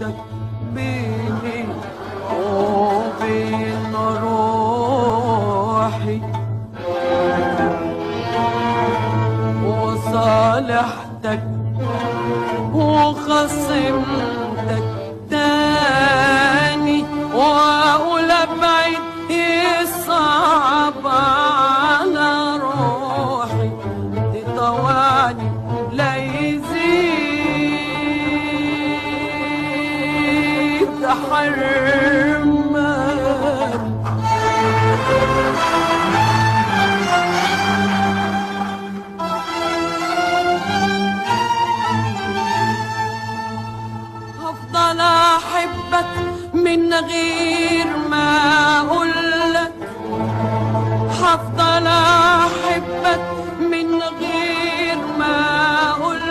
وصالحتك بيني وبين روحي وصالحتك وخصمتك تاني واقول ابعد يصعب على روحي تطوعني لا يزيد حرمان هفضل احبك من غير ما اقولك هفضل احبك من غير ما اقولك